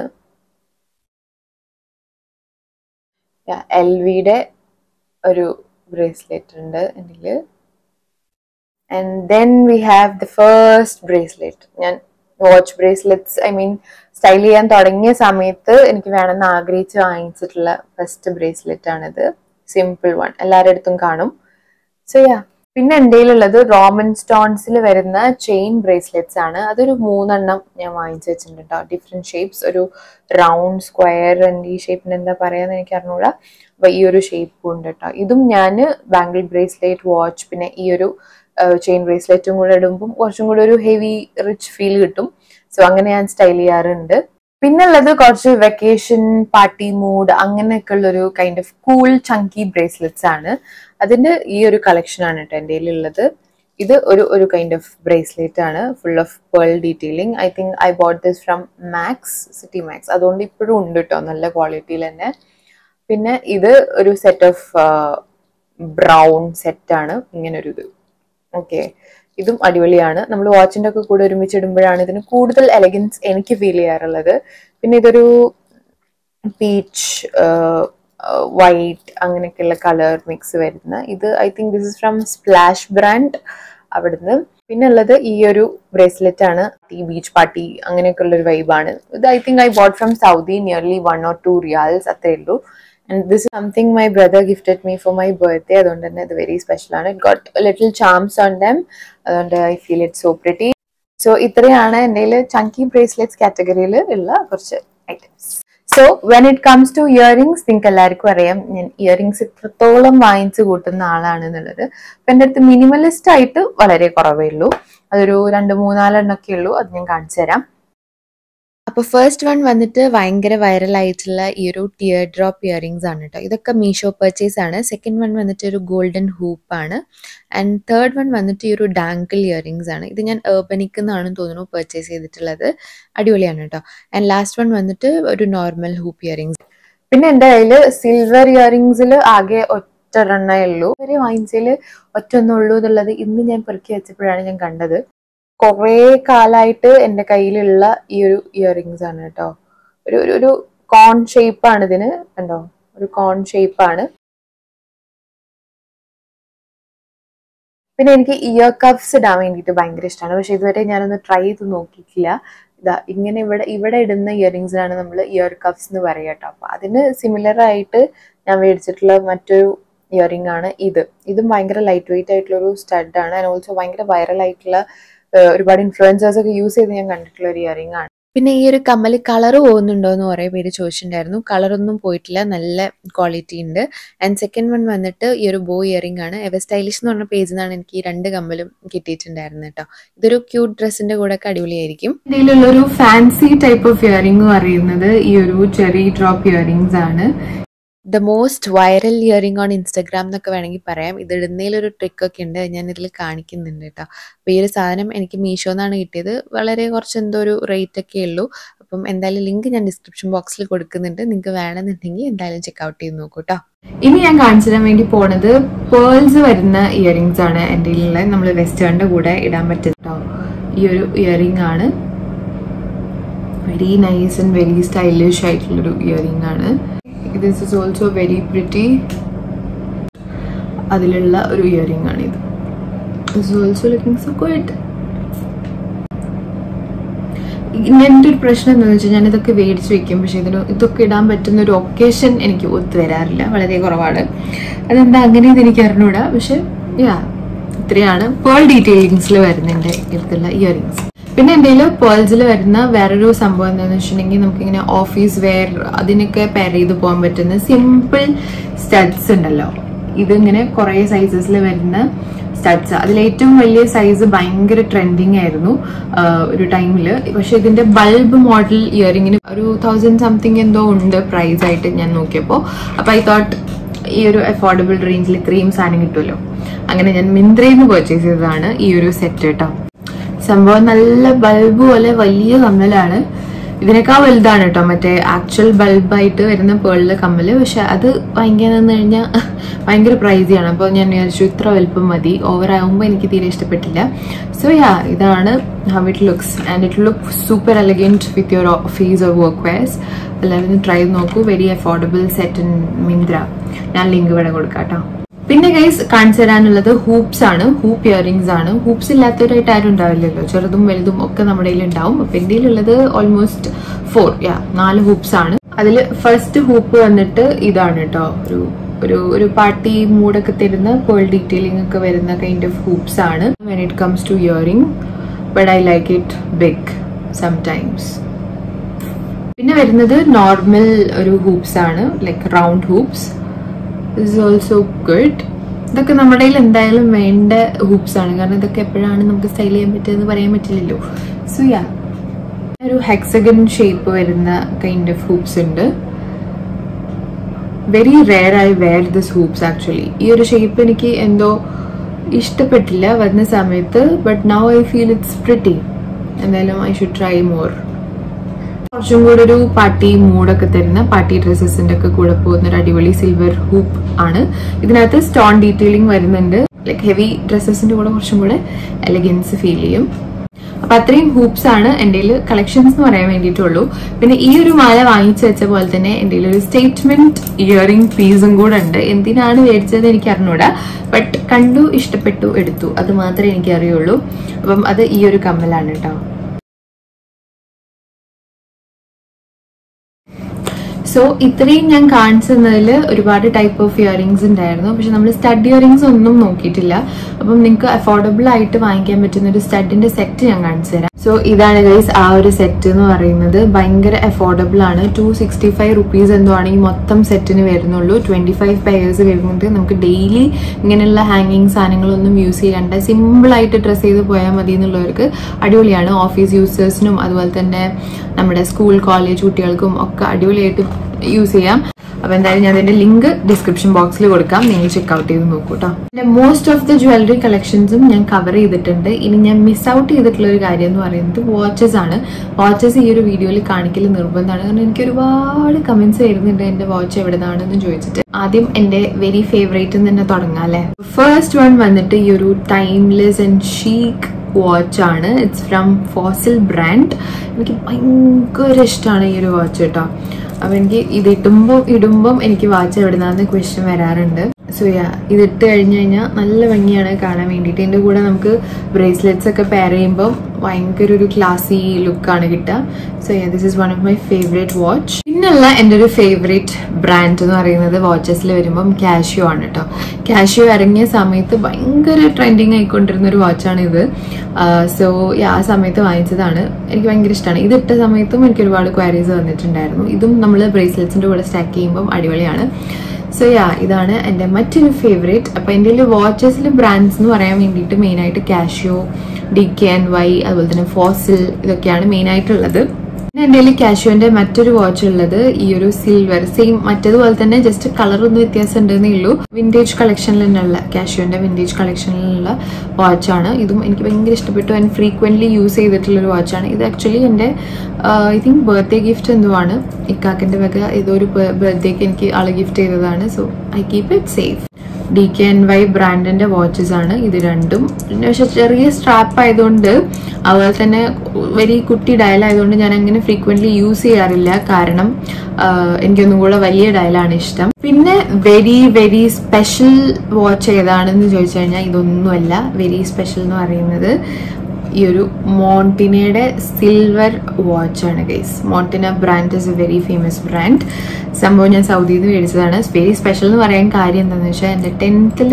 എൽ വിയുടെ ഒരു ബ്രേസ്ലെറ്റ് ഉണ്ട് എൻ്റെ and then we have the first bracelet ഞാൻ watch bracelets I mean style ചെയ്യാൻ തുടങ്ങിയ സമയത്ത് എനിക്ക് വേണമെന്ന് ആഗ്രഹിച്ച് വാങ്ങിച്ചിട്ടുള്ള ഫസ്റ്റ് ബ്രേസ്ലെറ്റ് ആണിത് സിമ്പിൾ വൺ എല്ലാവരുടെ അടുത്തും കാണും സോ യാ പിന്നെ എൻ്റെ ഉള്ളത് റോമൻ സ്റ്റോൺസിൽ വരുന്ന ചെയിൻ ബ്രേസ്ലെറ്റ്സ് ആണ് അതൊരു മൂന്നെണ്ണം ഞാൻ വാങ്ങിച്ചു വെച്ചിട്ടുണ്ട് കേട്ടോ ഡിഫറെൻറ്റ് ഷേപ്സ് ഒരു റൗണ്ട് സ്ക്വയർ ആൻഡ് ഈ ഷേപ്പിന് എന്താ പറയാന്ന് എനിക്ക് അറിഞ്ഞൂടാ അപ്പൊ ഈ ഒരു ഷേപ്പും ഉണ്ട് കേട്ടോ ഇതും ഞാൻ ബാംഗിൾ ബ്രേസ്ലെറ്റ് വാച്ച് പിന്നെ ഈ ഒരു ചെയിൻ ബ്രേസ്ലെറ്റും കൂടെ ഇടുമ്പോൾ കുറച്ചും കൂടെ ഒരു ഹെവി റിച്ച് ഫീൽ കിട്ടും സോ അങ്ങനെ ഞാൻ സ്റ്റൈൽ ചെയ്യാറുണ്ട് പിന്നെ ഉള്ളത് കുറച്ച് വെക്കേഷൻ പാർട്ടി മൂഡ് അങ്ങനെയൊക്കെ ഉള്ള ഒരു kind of cool chunky bracelets ആണ് അതിന്റെ ഈ ഒരു കളക്ഷൻ ആണ് കേട്ടോ എൻ്റെ ഉള്ളത് ഇത് ഒരു ഒരു കൈൻഡ് ഓഫ് ബ്രേസ്ലെറ്റ് ആണ് full of pearl detailing I think I bought this from Max City Max അതുകൊണ്ട് ഇപ്പോഴും ഉണ്ട് കേട്ടോ നല്ല ക്വാളിറ്റിയിൽ തന്നെ പിന്നെ ഇത് ഒരു സെറ്റ് ഓഫ് ബ്രൗൺ സെറ്റ് ആണ് ഇങ്ങനെ ഒരു ഇത് ഓക്കെ ഇതും അടിപൊളിയാണ് നമ്മൾ വാച്ചിന്റെ ഒക്കെ കൂടെ ഒരുമിച്ച് ഇടുമ്പോഴാണ് ഇതിന് കൂടുതൽ എലഗൻസ് എനിക്ക് ഫീൽ ചെയ്യാറുള്ളത് പിന്നെ ഇതൊരു പീച്ച് വൈറ്റ് അങ്ങനെയൊക്കെയുള്ള കളർ മിക്സ് വരുന്ന ഇത് I think this is from Splash brand അവിടുന്ന് പിന്നെ ഉള്ളത് ഈ ഒരു ബ്രേസ്ലെറ്റ് ആണ് ഈ ബീച്ച് പാർട്ടി അങ്ങനെയൊക്കെ ഉള്ള ഒരു വൈബാണ് ഇത് I think I bought from Saudi nearly one or two riyals അത്രേ ഉള്ളൂ and this something my brother gifted me for my birthday അതുകൊണ്ട് തന്നെ ഇത് വെരി സ്പെഷ്യൽ ആണ് it got little charms on them അതുകൊണ്ട് I feel it so pretty so ഇത്രയാണ് എൻ്റെ ചങ്കി ബ്രേസ്ലെറ്റ്സ് കാറ്റഗറിയിൽ ഉള്ള കുറച്ച് items so when it comes to earrings നിങ്ങൾക്ക് എല്ലാവർക്കും അറിയാം ഞാൻ ഇയറിംഗ്സ് ഇത്രത്തോളം വാങ്ങിച്ചു കൂട്ടുന്ന ആളാണ് എന്നുള്ളത് അപ്പൊ എൻ്റെ അടുത്ത് മിനിമലിസ്റ്റ് ആയിട്ട് വളരെ കുറവേ ഉള്ളൂ അതൊരു രണ്ട് മൂന്നാലെണ്ണൊക്കെ ഉള്ളൂ അത് ഞാൻ കാണിച്ചു തരാം അപ്പോൾ ഫസ്റ്റ് വൺ വന്നിട്ട് ഭയങ്കര വൈറലായിട്ടുള്ള ഈ ഒരു ടിയർ ഡ്രോപ്പ് ഇയറിങ്സ് ആണ് കേട്ടോ ഇതൊക്കെ മീഷോ പർച്ചേസ് ആണ് സെക്കൻഡ് വൺ വന്നിട്ട് ഒരു ഗോൾഡൻ ഹൂപ്പ് ആണ് ആൻഡ് തേർഡ് വൺ വന്നിട്ട് ഈ ഒരു ഡാങ്കിൾ ഇയറിങ്സ് ആണ് ഇത് ഞാൻ ഏർബനിക്ക് എന്നാണെന്ന് തോന്നുന്നു പർച്ചേസ് ചെയ്തിട്ടുള്ളത് അടിപൊളിയാണ് കേട്ടോ ആൻഡ് ലാസ്റ്റ് വൺ വന്നിട്ട് ഒരു നോർമൽ ഹൂപ്പ് ഇയറിങ്സ് പിന്നെ എൻ്റെ കയ്യിൽ സിൽവർ ഇയറിങ്സിൽ ആകെ ഒറ്റ എണ്ണേ ഉള്ളൂ വരെ വാങ്ങിച്ചതിൽ ഒറ്റ ഒന്നുള്ളൂ എന്നുള്ളത് ഇന്ന് ഞാൻ പെറുക്കി വെച്ചപ്പോഴാണ് ഞാൻ കണ്ടത് കുറേ കാലമായിട്ട് എൻ്റെ കയ്യിലുള്ള ഈ ഒരു ഇയറിങ്സ് ആണ് കേട്ടോ ഒരു ഒരു ഒരു കോൺ ഷേപ്പാണ് ഇതിന് കണ്ടോ ഒരു കോൺ ഷേപ്പാണ് പിന്നെ എനിക്ക് ഇയർ കപ്സ് ഇടാൻ വേണ്ടിയിട്ട് ഭയങ്കര ഇഷ്ടമാണ് പക്ഷെ ഇതുവരെ ഞാനൊന്ന് ട്രൈ ചെയ്ത് നോക്കിയിട്ടില്ല ഇതാ ഇങ്ങനെ ഇവിടെ ഇവിടെ ഇടുന്ന ഇയറിങ്സിനാണ് നമ്മൾ ഇയർ കപ്സ് എന്ന് പറയുക കേട്ടോ അപ്പൊ അതിന് സിമിലർ ആയിട്ട് ഞാൻ മേടിച്ചിട്ടുള്ള മറ്റൊരു ഇയറിംഗ് ആണ് ഇത് ഇതും ഭയങ്കര ലൈറ്റ് വെയിറ്റ് ആയിട്ടുള്ള ഒരു സ്റ്റഡ് ആണ് ആൻഡ് ഓൾസോ ഭയങ്കര വൈറൽ ആയിട്ടുള്ള ഒരുപാട് ഇൻഫ്ലുവൻസേഴ്സ് ഒക്കെ യൂസ് ചെയ്ത് ഞാൻ കണ്ടിട്ടുള്ള ഒരു ഇയറിംഗ് ആണ് പിന്നെ ഈ ഒരു കമ്മൽ കളർ പോകുന്നുണ്ടോ എന്ന് കുറേ പേര് ചോദിച്ചിട്ടുണ്ടായിരുന്നു കളറൊന്നും പോയിട്ടില്ല നല്ല ക്വാളിറ്റി ഉണ്ട് ആൻഡ് സെക്കൻഡ് വൺ വന്നിട്ട് ഈ ഒരു ബോ ഇയറിംഗ് ആണ് എവർ സ്റ്റൈലിഷ് എന്ന് പറഞ്ഞ പേജിൽ നിന്നാണ് എനിക്ക് ഈ രണ്ട് കമ്മലും കിട്ടിയിട്ടുണ്ടായിരുന്നത് കേട്ടോ ഇതൊരു ക്യൂട്ട് ഡ്രസ്സിന്റെ കൂടെ ഒക്കെ അടിപൊളിയായിരിക്കും ഇതിലുള്ള ഒരു ഫാൻസി ടൈപ്പ് ഓഫ് ഇയറിംഗ് പറയുന്നത് ഈ ഒരു ചെറി ഡ്രോപ്പ് ഇയറിംഗ്സ് ആണ് the most viral earring on Instagram എന്നൊക്കെ വേണമെങ്കിൽ പറയാം ഇത് ഇടുന്നതിലൊരു ട്രിക്കൊക്കെ ഉണ്ട് ഞാൻ ഇതിൽ കാണിക്കുന്നുണ്ട് കേട്ടോ അപ്പോൾ ഈ ഒരു സാധനം എനിക്ക് മീഷോ എന്നാണ് കിട്ടിയത് വളരെ കുറച്ച് എന്തോ ഒരു റേറ്റ് ഒക്കെ ഉള്ളൂ അപ്പം എന്തായാലും ലിങ്ക് ഞാൻ ഡിസ്ക്രിപ്ഷൻ ബോക്സിൽ കൊടുക്കുന്നുണ്ട് നിങ്ങൾക്ക് വേണമെന്നുണ്ടെങ്കിൽ എന്തായാലും ചെക്കൗട്ട് ചെയ്ത് നോക്കൂ കേട്ടോ ഇനി ഞാൻ കാണിച്ചു തരാൻ വേണ്ടി പോണത് പേൾസ് വരുന്ന ഇയറിംഗ്സ് ആണ് എൻ്റെ ഉള്ള നമ്മൾ വെസ്റ്റേണിന്റെ കൂടെ ഇടാൻ പറ്റും കേട്ടോ ഈ ഒരു ഇയറിംഗ് ആണ് very nice and very stylish ആയിട്ടുള്ളൊരു ഇയറിംഗ് ആണ് this is also very pretty അതിലുള്ള ഒരു ഇയറിംഗ് ആണ് ഇത് this also looking so good എൻ്റെ ഒരു പ്രശ്നം എന്താണെന്ന് വെച്ചാൽ ഞാൻ ഇതൊക്കെ മേടിച്ച് വെക്കും പക്ഷെ ഇതിന് ഇതൊക്കെ ഇടാൻ പറ്റുന്ന ഒരു ഒക്കേഷൻ എനിക്ക് ഒത്തു വരാറില്ല വളരെ കുറവാണ് അതെന്താ അങ്ങനെ എനിക്ക് അറിഞ്ഞൂടാ പക്ഷെ യാ ഇത്രയാണ് പേൾ ഡീറ്റെയിലിങ്സിൽ വരുന്നുണ്ട് ഇതിലുള്ള ഇയറിങ്സ് പിന്നെ എൻ്റെ കയ്യിൽ പേൾസിൽ വരുന്ന വേറൊരു സംഭവം എന്താണെന്ന് വെച്ചിട്ടുണ്ടെങ്കിൽ നമുക്കിങ്ങനെ ഓഫീസ് വെയർ അതിനൊക്കെ പെയർ ചെയ്ത് പോകാൻ പറ്റുന്ന സിമ്പിൾ സ്റ്റഡ്സ് ഉണ്ടല്ലോ ഇതിങ്ങനെ കുറേ സൈസസിൽ വരുന്ന സ്റ്റഡ്സ് അതിൽ ഏറ്റവും വലിയ സൈസ് ഭയങ്കര ട്രെൻഡിങ് ആയിരുന്നു ഒരു ടൈമിൽ പക്ഷെ ഇതിന്റെ ബൾബ് മോഡൽ ഇയറിങ്ങിന് ഒരു തൗസൻഡ് സംതിങ് എന്തോ ഉണ്ട് പ്രൈസ് ആയിട്ട് ഞാൻ നോക്കിയപ്പോൾ അപ്പൊ ഐ തോട്ട് ഈ ഒരു അഫോർഡബിൾ റേഞ്ചിൽ ഇത്രയും സാധനം കിട്ടുമല്ലോ അങ്ങനെ ഞാൻ മിന്ത്രയിൽ നിന്ന് പർച്ചേസ് ചെയ്തതാണ് ഈ ഒരു സെറ്റ് കേട്ടോ സംഭവം നല്ല ബൾബ് പോലെ വലിയ കമ്മലാണ് ഇതിനേക്കാൾ വലുതാണ് കേട്ടോ മറ്റേ ആക്ച്വൽ ബൾബായിട്ട് വരുന്ന പേളിലെ കമ്മല് പക്ഷെ അത് ഭയങ്കര എന്ന് കഴിഞ്ഞാൽ ഭയങ്കര പ്രൈസിയാണ് അപ്പോൾ ഞാൻ വിചാരിച്ചു ഇത്ര വലുപ്പം മതി ഓവർ ആകുമ്പോൾ എനിക്ക് തീരെ ഇഷ്ടപ്പെട്ടില്ല സോ യാ ഇതാണ് how it looks and it look super elegant with your office or work wears എല്ലാവരും ട്രൈ നോക്കൂ very affordable set in Myntra ഞാൻ ലിങ്ക് ഇവിടെ കൊടുക്കാം കേട്ടോ പിന്നെ ഗൈസ് കാണിച്ചു തരാനുള്ളത് ഹൂപ്സ് ആണ് ഹൂപ്പ് ഇയറിംഗ്സ് ആണ് ഹൂപ്സ് ഇല്ലാത്തവരായിട്ട് ആരും ഉണ്ടാവില്ലല്ലോ ചെറുതും വലുതും ഒക്കെ നമ്മുടെ കയ്യിൽ ഉണ്ടാവും അപ്പൊ എന്റെ ഉള്ളത് ഓൾമോസ്റ്റ് ഫോർ യാ നാല് ഹൂപ്സ് ആണ് അതിൽ ഫസ്റ്റ് ഹൂപ്പ് വന്നിട്ട് ഇതാണ് കേട്ടോ ഒരു ഒരു ഒരു പാർട്ടി മൂഡൊക്കെ തരുന്ന പേൾ ഡീറ്റെയിലിംഗ് ഒക്കെ വരുന്ന കൈൻഡ് ഓഫ് ഹൂപ്സ് ആണ് when it comes to earring but I like it big sometimes പിന്നെ വരുന്നത് നോർമൽ ഒരു ഹൂപ്സ് ആണ് like round hoops is also good ഇതൊക്കെ നമ്മുടെ കയ്യിൽ എന്തായാലും വേണ്ട ഹൂപ്സ് ആണ് കാരണം ഇതൊക്കെ എപ്പോഴാണ് നമുക്ക് സ്റ്റൈൽ ചെയ്യാൻ പറ്റുന്നത് പറയാൻ പറ്റില്ലല്ലോ സോ യാ ഒരു ഹെക്സഗൺ ഷേപ്പ് വരുന്ന കൈൻഡ് ഓഫ് ഹൂപ്സ് ഉണ്ട് very rare I wear this hoops actually ഈ ഒരു ഷേപ്പ് എനിക്ക് എന്തോ ഇഷ്ടപ്പെട്ടില്ല വന്ന സമയത്ത് but now I feel it's pretty എന്തായാലും ഐ ഷുഡ് ട്രൈ മോർ കുറച്ചും കൂടെ ഒരു പാർട്ടി മൂഡൊക്കെ തരുന്ന പാർട്ടി ഡ്രസ്സസിന്റെ ഒക്കെ കൂടെ പോകുന്ന ഒരു അടിപൊളി സിൽവർ ഹൂപ്പ് ആണ് ഇതിനകത്ത് സ്റ്റോൺ ഡീറ്റെയിലിംഗ് വരുന്നുണ്ട് ലൈക്ക് ഹെവി ഡ്രസ്സസിന്റെ കൂടെ കുറച്ചും കൂടെ എലഗൻസ് ഫീൽ ചെയ്യും അപ്പൊ അത്രയും ഹൂപ്സ് ആണ് എൻ്റെ കളക്ഷൻസ് എന്ന് പറയാൻ വേണ്ടിയിട്ടുള്ളൂ പിന്നെ ഈ ഒരു മാല വാങ്ങിച്ചു വെച്ച പോലെ തന്നെ എൻ്റെ ഒരു സ്റ്റേറ്റ്മെന്റ് ഇയറിംഗ് പീസും കൂടെ ഉണ്ട് എന്തിനാണ് മേടിച്ചത് എനിക്ക് അറിഞ്ഞൂടാ ബട്ട് കണ്ടു ഇഷ്ടപ്പെട്ടു എടുത്തു അത് മാത്രമേ എനിക്ക് അറിയുള്ളൂ അപ്പം അത് ഈ ഒരു കമ്മലാണ് കേട്ടോ സോ ഇത്രയും ഞാൻ കാണിച്ചതിൽ ഒരുപാട് ടൈപ്പ് ഓഫ് ഇയറിംഗ്സ് ഉണ്ടായിരുന്നു പക്ഷെ നമ്മൾ സ്റ്റഡ് ഇയറിംഗ്സ് ഒന്നും നോക്കിയിട്ടില്ല അപ്പം നിങ്ങൾക്ക് അഫോർഡബിൾ ആയിട്ട് വാങ്ങിക്കാൻ പറ്റുന്ന ഒരു സ്റ്റഡിന്റെ സെറ്റ് ഞാൻ കാണിച്ചു തരാം സോ ഇതാണ് ഗൈസ് ആ ഒരു സെറ്റ് എന്ന് പറയുന്നത് ഭയങ്കര അഫോർഡബിൾ ആണ് ടു സിക്സ്റ്റി ഫൈവ് റുപ്പീസ് എന്തോ ആണ് ഈ മൊത്തം സെറ്റിന് വരുന്നുള്ളൂ ട്വന്റി ഫൈവ് പെയേഴ്സ് വരുന്നത് നമുക്ക് ഡെയിലി ഇങ്ങനെയുള്ള ഹാങ്ങിങ് സാധനങ്ങളൊന്നും യൂസ് ചെയ്യണ്ട സിമ്പിൾ ആയിട്ട് ഡ്രസ്സ് ചെയ്ത് പോയാൽ മതി എന്നുള്ളവർക്ക് അടിപൊളിയാണ് ഓഫീസ് യൂസേഴ്സിനും അതുപോലെ തന്നെ നമ്മുടെ സ്കൂൾ കോളേജ് കുട്ടികൾക്കും ഒക്കെ അടിപൊളിയായിട്ട് യൂസ് ചെയ്യാം അപ്പൊ എന്തായാലും ഞാൻ അതിന്റെ ലിങ്ക് ഡിസ്ക്രിപ്ഷൻ ബോക്സിൽ കൊടുക്കാം നിങ്ങൾ ചെക്ക് ഔട്ട് ചെയ്ത് നോക്കൂ കേട്ടോ പിന്നെ മോസ്റ്റ് ഓഫ് ദ ജ്വല്ലറി കളക്ഷൻസും ഞാൻ കവർ ചെയ്തിട്ടുണ്ട് ഇനി ഞാൻ മിസ് ഔട്ട് ചെയ്തിട്ടുള്ള ഒരു കാര്യം എന്ന് പറയുന്നത് വാച്ചസ് ആണ് വാച്ചസ് ഈ ഒരു വീഡിയോയിൽ കാണിക്കൽ നിർബന്ധമാണ് കാരണം എനിക്ക് ഒരുപാട് കമന്റ്സ് വരുന്നുണ്ട് എന്റെ വാച്ച് എവിടെന്നാണെന്ന് ചോദിച്ചിട്ട് ആദ്യം എന്റെ വെരി ഫേവറേറ്റ് തന്നെ തുടങ്ങാം അല്ലെ ഫസ്റ്റ് വൺ വന്നിട്ട് ഈ ഒരു ടൈംലെസ് ആൻഡ് ഷീക്ക് വാച്ച് ആണ് ഇറ്റ്സ് ഫ്രം ഫോസിൽ ബ്രാൻഡ് എനിക്ക് ഭയങ്കര ഇഷ്ടമാണ് ഈ ഒരു വാച്ച് കേട്ടോ അപ്പൊ എനിക്ക് ഇത് ഇടുമ്പോൾ ഇടുമ്പം എനിക്ക് വാച്ച് എവിടുന്നാന്ന് ക്വസ്റ്റ്യൻ വരാറുണ്ട് സോ യാ ഇത് ഇട്ട് കഴിഞ്ഞു കഴിഞ്ഞാൽ നല്ല ഭംഗിയാണ് കാണാൻ വേണ്ടിയിട്ട് ഇതിന്റെ കൂടെ നമുക്ക് ബ്രേസ്ലെറ്റ്സ് ഒക്കെ പെയർ ചെയ്യുമ്പോൾ ഭയങ്കര ഒരു ക്ലാസി ലുക്കാണ് കിട്ടുക so yeah this is one of my favourite watch പിന്നുള്ള എൻ്റെ ഒരു ഫേവറേറ്റ് ബ്രാൻഡ് എന്ന് പറയുന്നത് വാച്ചസിൽ വരുമ്പം കാഷ്യോ ആണ് കേട്ടോ കാഷ്യോ ഇറങ്ങിയ സമയത്ത് ഭയങ്കര ട്രെൻഡിങ് ആയിക്കൊണ്ടിരുന്ന ഒരു വാച്ചാണ് ഇത് സോ ആ സമയത്ത് വാങ്ങിച്ചതാണ് എനിക്ക് ഭയങ്കര ഇഷ്ടമാണ് ഇത് ഇട്ട സമയത്തും എനിക്ക് ഒരുപാട് ക്വയറീസ് വന്നിട്ടുണ്ടായിരുന്നു ഇതും നമ്മൾ ബ്രേസ്ലെറ്റ്സിന്റെ കൂടെ സ്റ്റാക്ക് ചെയ്യുമ്പം അടിപൊളിയാണ് സോ യാ ഇതാണ് എൻ്റെ മറ്റൊരു ഫേവറേറ്റ് അപ്പോൾ എൻ്റെ വാച്ചസിൽ ബ്രാൻഡ്സ് എന്ന് പറയാൻ വേണ്ടിയിട്ട് മെയിനായിട്ട് Casio D K N Y അതുപോലെ തന്നെ ഫോസിൽ ഇതൊക്കെയാണ് മെയിനായിട്ടുള്ളത് പിന്നെ എൻ്റെ കയ്യിൽ കാഷ്യോന്റെ മറ്റൊരു വാച്ച് ഉള്ളത് ഈ ഒരു സിൽവർ സെയിം മറ്റേതുപോലെ തന്നെ ജസ്റ്റ് കളർ ഒന്ന് വ്യത്യാസം ഉണ്ടെന്നേ ഉള്ളൂ വിന്റേജ് കളക്ഷനിൽ തന്നെയുള്ള കാഷ്യോന്റെ വിന്റേജ് കളക്ഷനിലുള്ള വാച്ചാണ് ഇതും എനിക്ക് ഭയങ്കര ഇഷ്ടപ്പെട്ടു ആൻഡ് ഫ്രീക്വന്റ്ലി യൂസ് ചെയ്തിട്ടുള്ള ഒരു വാച്ചാണ് ഇത് ആക്ച്വലി എൻ്റെ ഐ തിങ്ക് ബർത്ത്ഡേ ഗിഫ്റ്റ് എന്തോ ആണ് ഇക്കാക്കിന്റെ വക ഏതോ ഒരു ബർത്ത്ഡേക്ക് എനിക്ക് ആള് ഗിഫ്റ്റ് ചെയ്തതാണ് so I keep it safe D K N Y ബ്രാൻഡിന്റെ വാച്ചസ് ആണ് ഇത് രണ്ടും പിന്നെ പക്ഷെ ചെറിയ സ്ട്രാപ്പ് ആയതുകൊണ്ട് അതുപോലെ തന്നെ വെരി കുട്ടി ഡയൽ ആയതുകൊണ്ട് ഞാൻ അങ്ങനെ ഫ്രീക്വന്റ്ലി യൂസ് ചെയ്യാറില്ല കാരണം എനിക്കൊന്നും കൂടെ വലിയ ഡയലാണ് ഇഷ്ടം പിന്നെ വെരി വെരി സ്പെഷ്യൽ വാച്ച് ഏതാണെന്ന് ചോദിച്ചു കഴിഞ്ഞാൽ ഇതൊന്നുമല്ല വെരി സ്പെഷ്യൽ എന്ന് പറയുന്നത് ഈ ഒരു മോണ്ടിനയുടെ സിൽവർ വാച്ചാണ് guys Montina brand is a very famous brand സംഭവം ഞാൻ സൗദിയിൽ നിന്ന് മേടിച്ചതാണ് വെരി സ്പെഷ്യൽ എന്ന് പറയാൻ കാര്യം എന്താണെന്ന് വെച്ചാൽ എൻ്റെ ടെൻത്തിൽ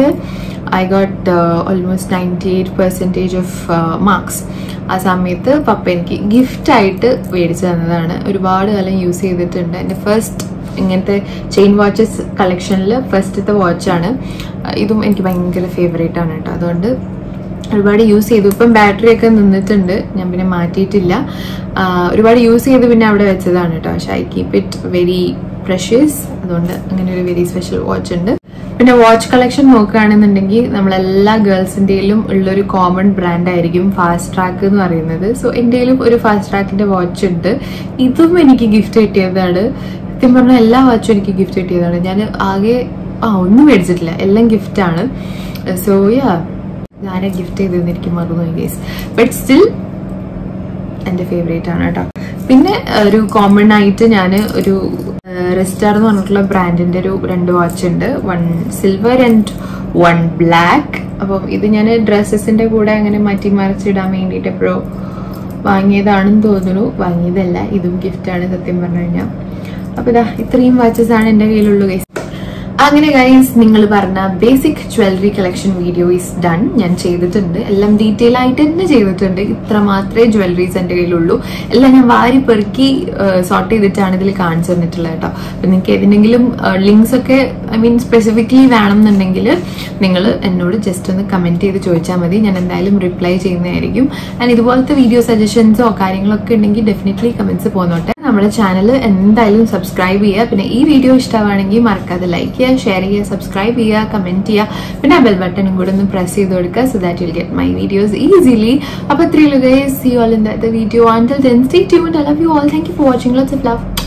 I got almost ninety eight percentage of marks ആ സമയത്ത് പപ്പ എനിക്ക് ഗിഫ്റ്റായിട്ട് മേടിച്ചു തന്നതാണ് ഒരുപാട് കാലം യൂസ് ചെയ്തിട്ടുണ്ട് എൻ്റെ ഫസ്റ്റ് ഇങ്ങനത്തെ ചെയിൻ വാച്ചസ് കളക്ഷനിൽ ഫസ്റ്റത്തെ വാച്ചാണ് ഇതും എനിക്ക് ഭയങ്കര ഫേവറേറ്റ് ആണ് കേട്ടോ അതുകൊണ്ട് ഒരുപാട് യൂസ് ചെയ്തു ഇപ്പം ബാറ്ററി ഒക്കെ നിന്നിട്ടുണ്ട് ഞാൻ പിന്നെ മാറ്റിയിട്ടില്ല ഒരുപാട് യൂസ് ചെയ്ത് പിന്നെ അവിടെ വെച്ചതാണ് കേട്ടോ പക്ഷെ I keep it very precious അതുകൊണ്ട് അങ്ങനെ ഒരു വെരി സ്പെഷ്യൽ വാച്ച് ഉണ്ട് പിന്നെ വാച്ച് കളക്ഷൻ നോക്കുകയാണെന്നുണ്ടെങ്കിൽ നമ്മളെല്ലാ ഗേൾസിൻ്റെയിലും ഉള്ളൊരു കോമൺ ബ്രാൻഡ് ആയിരിക്കും ഫാസ്റ്റ് ട്രാക്ക് എന്ന് പറയുന്നത് സോ എൻ്റെയിലും ഒരു ഫാസ്റ്റ് ട്രാക്കിന്റെ വാച്ച് ഉണ്ട് ഇതും എനിക്ക് ഗിഫ്റ്റ് കിട്ടിയതാണ് സത്യം പറഞ്ഞാൽ എല്ലാ വാച്ചും എനിക്ക് ഗിഫ്റ്റ് കിട്ടിയതാണ് ഞാൻ ആകെ ആ ഒന്നും മേടിച്ചിട്ടില്ല എല്ലാം ഗിഫ്റ്റാണ് സോ യാ ഞാൻ ഗിഫ്റ്റ് ചെയ്തതെന്ന് എനിക്ക് മറന്നു ഗേസ് ബട്ട് സ്റ്റിൽ എൻ്റെ ഫേവറേറ്റ് ആണ് കേട്ടോ പിന്നെ ഒരു കോമൺ ആയിട്ട് ഞാൻ ഒരു റെസ്റ്റാർ എന്ന് പറഞ്ഞിട്ടുള്ള ബ്രാൻഡിന്റെ ഒരു രണ്ട് വാച്ച് ഉണ്ട് one silver and one black അപ്പം ഇത് ഞാൻ ഡ്രസ്സസിന്റെ കൂടെ അങ്ങനെ മാറ്റി മറിച്ചിടാൻ വേണ്ടിയിട്ട് എപ്പോഴോ വാങ്ങിയതാണെന്ന് തോന്നുന്നു വാങ്ങിയതല്ല ഇതും ഗിഫ്റ്റാണ് സത്യം പറഞ്ഞു കഴിഞ്ഞാൽ അപ്പൊ ഇതാ ഇത്രയും വാച്ചസ് ആണ് എൻ്റെ കയ്യിലുള്ളൂ ഗൈസ് അങ്ങനെ ഗൈസ് നിങ്ങൾ പറഞ്ഞ basic jewellery collection video is done ഞാൻ ചെയ്തിട്ടുണ്ട് എല്ലാം ഡീറ്റെയിൽ ആയിട്ട് തന്നെ ചെയ്തിട്ടുണ്ട് ഇത്ര മാത്രമേ ജ്വല്ലറീസ് എൻ്റെ കയ്യിലുള്ളൂ എല്ലാം ഞാൻ വാരി പെറുക്കി സോർട്ട് ചെയ്തിട്ടാണ് ഇതിൽ കാണിച്ചു തന്നിട്ടുള്ളത് കേട്ടോ അപ്പൊ നിങ്ങൾക്ക് ഏതെങ്കിലും ലിങ്ക്സ് ഒക്കെ ഐ മീൻ സ്പെസിഫിക്കലി വേണമെന്നുണ്ടെങ്കിൽ നിങ്ങൾ എന്നോട് ജസ്റ്റ് ഒന്ന് കമന്റ് ചെയ്ത് ചോദിച്ചാൽ മതി ഞാൻ എന്തായാലും റിപ്ലൈ ചെയ്യുന്നതായിരിക്കും ആൻഡ് ഇതുപോലത്തെ വീഡിയോ സജഷൻസോ കാര്യങ്ങളൊക്കെ ഉണ്ടെങ്കിൽ ഡെഫിനറ്റ്ലി കമന്റ്സ് പോന്നോട്ടെ നമ്മുടെ ചാനൽ എന്തായാലും സബ്സ്ക്രൈബ് ചെയ്യുക പിന്നെ ഈ വീഡിയോ ഇഷ്ടമാണെങ്കിൽ മറക്കാതെ ലൈക്ക് ചെയ്യുക ഷെയർ ചെയ്യുക സബ്സ്ക്രൈബ് ചെയ്യുക കമന്റ് ചെയ്യുക പിന്നെ ആ ബെൽ ബട്ടണും കൂടെ ഒന്ന് പ്രസ് ചെയ്ത് കൊടുക്കുക so that you'll get my videos easily അപ്പോൾ ത്രീ ലുഗേസ് see all in the video ആൻഡിൽ then stay tuned I love you all thank you for watching lots of love